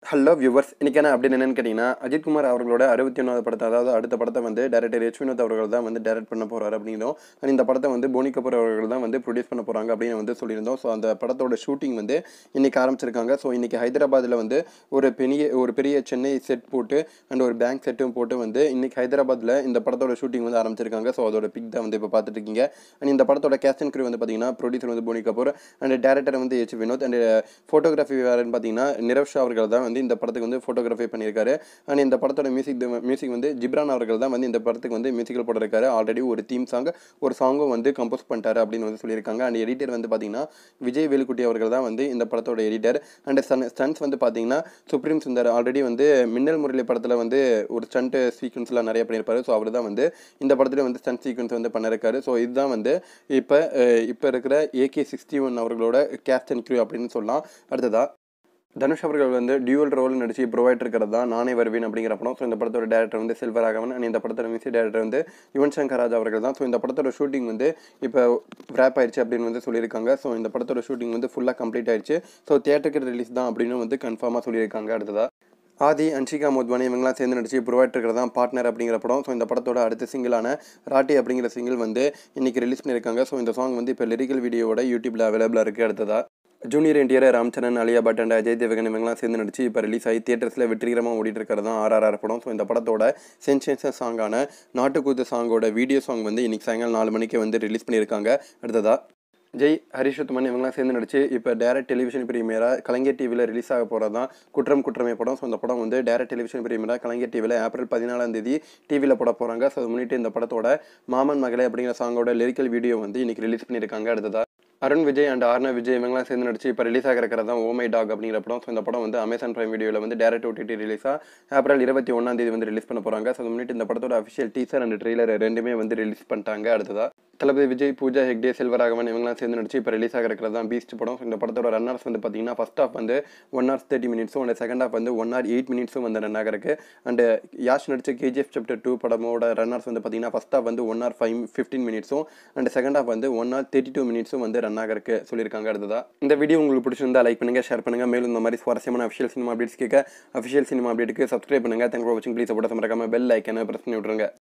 hello viewers இன்றைக்கி என்ன அப்படின்னு என்னன்னு கேட்டிங்கன்னா அஜித்குமார் அவர்களோட அறுபத்தி ஒன்றாவது படத்தை அதாவது அடுத்த படத்தை வந்து டேரக்டர் எச் வினோத் அவர்கள் தான் வந்து டேரக்ட் பண்ண போகிறாரு அப்படிங்கிறோம் And இந்த படத்தை வந்து போனி கபூர் அவர்கள் தான் வந்து ப்ரொடியூஸ் பண்ண போகிறாங்க அப்படின்னு வந்து சொல்லியிருந்தோம் ஸோ அந்த படத்தோட ஷூட்டிங் வந்து இன்றைக்கி ஆரம்பிச்சிருக்காங்க ஸோ இன்றைக்கி ஹைதராபாத்தில் வந்து ஒரு பெரிய ஒரு பெரிய சென்னை செட் போட்டு அண்ட் ஒரு பேங்க் செட்டும் போட்டு வந்து இன்றைக்கி ஹைதராபாத்தில் இந்த படத்தோட ஷூட்டிங் வந்து ஆரம்பிச்சிருக்காங்க ஸோ அதோட பிக் தான் வந்து இப்போ பார்த்துட்டு இருக்கீங்க அண்ட் இந்த படத்தோட கேஸ்ட் அண்ட் crew வந்து பார்த்தீங்கன்னா ப்ரொடியூசர் வந்து போனி கபூர் அண்ட் டேரக்டர் வந்து எச் வினோத் அண்ட் ஃபோட்டோகிராஃபி வேறுன்னு பார்த்தீங்கன்னா நிரவ் ஷா அவர்கள் தான் வந்து இந்த படத்துக்கு வந்து ஃபோட்டோகிராஃபி பண்ணியிருக்காரு அண்ட் இந்த படத்தோட மியூசிக் மியூசிக் வந்து ஜிப்ரான் அவர்கள் தான் வந்து இந்த படத்துக்கு வந்து மியூசிக்கல் போட்டிருக்காரு ஆல்ரெடி ஒரு தீம் சாங் ஒரு சாங்கும் வந்து கம்போஸ் பண்ணிட்டாரு அப்படின்னு வந்து சொல்லியிருக்காங்க அண்ட் எடிட்டர் வந்து பார்த்தீங்கன்னா விஜய் வேலுக்குட்டி அவர்கள் தான் வந்து இந்த படத்தோட எடிட்டர் அண்ட் ஸ்டன் ஸ்டன்ஸ் வந்து பார்த்தீங்கன்னா சுப்ரீம் சுந்தர் ஆல்ரெடி வந்து மின்னல் முரளி படத்தில் வந்து ஒரு ஸ்டண்ட் சீக்வன்ஸ்லாம் நிறைய பண்ணியிருப்பாரு ஸோ அவர் தான் வந்து இந்த படத்துல வந்து ஸ்டண்ட் சீக்வன்ஸ் வந்து பண்ணிருக்காரு ஸோ இதுதான் வந்து இப்போ இப்போ இருக்கிற ஏகே சிக்ஸ்டி ஒன் அவர்களோட கேஸ்ட் அண்ட் க்ரூ அப்படின்னு சொல்லலாம் அடுத்ததா தனுஷ் அவர்கள் வந்து டியூவல் ரோல் நடிச்சு ப்ரொவைட் இருக்கிறது தான் நானே வருவேன் அப்படிங்கிற படம் ஸோ இந்த படத்தோட டேரக்டர் வந்து செல்வராகவன் அண்ட் இந்த படத்தோட மியூசிக் டேரக்டர் வந்து யுவன் சங்கர் ராஜா அவர்கள் தான் ஸோ இந்த படத்தோட ஷூட்டிங் வந்து இப்போ ரேப் ஆயிடுச்சு அப்படின்னு வந்து சொல்லியிருக்காங்க ஸோ இந்த படத்தோட ஷூட்டிங் வந்து ஃபுல்லாக கம்ப்ளீட் ஆயிடுச்சு ஸோ தியேட்டருக்கு ரிலீஸ் தான் அப்படின்னு வந்து கன்ஃபார்மாக சொல்லியிருக்காங்க அடுத்ததா ஆதி அன்ஷிகா மோத்வானி இவங்களாம் சேர்ந்து நடிச்சு ப்ரொவைட் இருக்கிறது தான் பார்ட்னர் அப்படிங்கிற படம் ஸோ இந்த படத்தோட அடுத்த சிங்கிளான ராட்டி அப்படிங்கிற சிங்கிள் வந்து இன்னைக்கு ரிலீஸ் பண்ணியிருக்காங்க ஸோ இந்த சாங் வந்து இப்போ லிரிக்கல் வீடியோவோட யூடியூப்ல அவைலபிளாக இருக்குது அடுத்ததா ஜூனியர் என்டிஆர் ராம்சரண் அலியா பட் அண்ட் அஜய் தேவகன் இவங்கலாம் சேர்ந்து நடிச்சு இப்போ ரிலீஸ் ஆகி தியேட்டர்ஸில் வெற்றிகரமாக ஓடிட்டு இருக்கிறது தான் ஆர்ஆர்ஆர் படம் ஸோ இந்த படத்தோட சென்சேஷன் சாங்கான நாட்டுக்கூத்து சாங்கோட வீடியோ சாங் வந்து இன்னைக்கு சாயங்காலம் நாலு மணிக்கு வந்து ரிலீஸ் பண்ணியிருக்காங்க அடுத்ததா ஜெய் ஹரிஷத்துமன் இவங்களாம் சேர்ந்து நடிச்சு இப்போ டேரக்ட் டெலிவிஷன் பிரீமியராக கலைஞர் டிவியில் ரிலீஸ் ஆக போகிறது தான் குற்றம் குற்றமே படம் ஸோ இந்த படம் வந்து டேரக்ட் டெலிவிஷன் பிரீமியராக கலைஞர் டிவியில் ஏப்ரல் பதினாலாம் தேதி டிவியில் போட போகிறாங்க ஸோ அது முன்னிட்டு இந்த படத்தோட மாமன் மகளே அப்படிங்கிற சாங்கோட லிரிக்கல் வீடியோ வந்து இன்னைக்கு ரிலீஸ் பண்ணியிருக்காங்க அடுத்ததா அருண் விஜய் அண்ட் ஆர்னா விஜய் இவங்கலாம் சேர்ந்து நடிச்சு இப்போ ரிலீஸ் ஆக இருக்கிறது தான் ஓமை டாக் அப்படிங்கிற படம் ஸோ இந்த படம் வந்து அமேசான் பிரைம் வீடியோவில் வந்து டேரக்ட் ஓடிடி ரிலீஸாக ஏப்ரல் இருபத்தி ஒன்றாம் தேதி வந்து ரிலீஸ் பண்ண போகிறாங்க ஸோ அது முன்னிட்டு இந்த படத்தோட அஃபிஷியல் டீசர் அண்ட் ட்ரெய்லர் ரெண்டுமே வந்து ரிலீஸ் பண்ணிட்டாங்க அடுத்ததா தளபதி விஜய் பூஜா ஹெக்டே செல்வராகவன் இவங்கலாம் சேர்ந்து நடிச்சு இப்போ ரிலீஸ் ஆக இருக்கிறது தான் பீஸ்ட் படம் ஸோ இந்த படத்தோட ரன்னர்ஸ் வந்து பார்த்தீங்கன்னா ஃபஸ்ட் ஹாஃப் வந்து ஒன் ஹவர்ஸ் தேர்ட்டி மினிட்ஸும் அண்ட் செகண்ட் ஹாஃப் வந்து ஒன் ஹவர் எயிட் மினிட்ஸும் வந்து ரன் ஆகிருக்கு அண்ட் யாஷ் நடிச்ச கேஜிஎஃப் சாப்டர் டூ படமோட ரன்னர்ஸ் வந்து பார்த்தீங்கன்னா ஃபஸ்ட் ஹாஃப் வந்து ஒன் ஹவர் ஃபைவ் ஃபிஃப்டீன் மினிட்ஸும் அண்ட் செகண்ட் ஹாஃப் வந்து ஒன் ஹவர் தேர்ட்டி டூ மினிட்ஸும் வந்து ரன் ஆகிருக்கு சொல்லியிருக்காங்க அடுத்ததா இந்த வீடியோ உங்களுக்கு பிடிச்சிருந்தா லைக் பண்ணுங்க ஷேர் பண்ணுங்க மேலும் இந்த மாதிரி சுவாரஸ்யமான அஃபிஷியல் சினிமா அப்டேட்ஸ் கேட்க அஃபிஷியல் சினிமா அப்டேட்டுக்கு சப்ஸ்கிரைப் பண்ணுங்க தேங்க் ஃபார் வாட்சிங் ப்ளீஸ் போட மறக்காம பெல் ஐக்கனை ப்ரெஸ் பண்ணி விட்ருங்க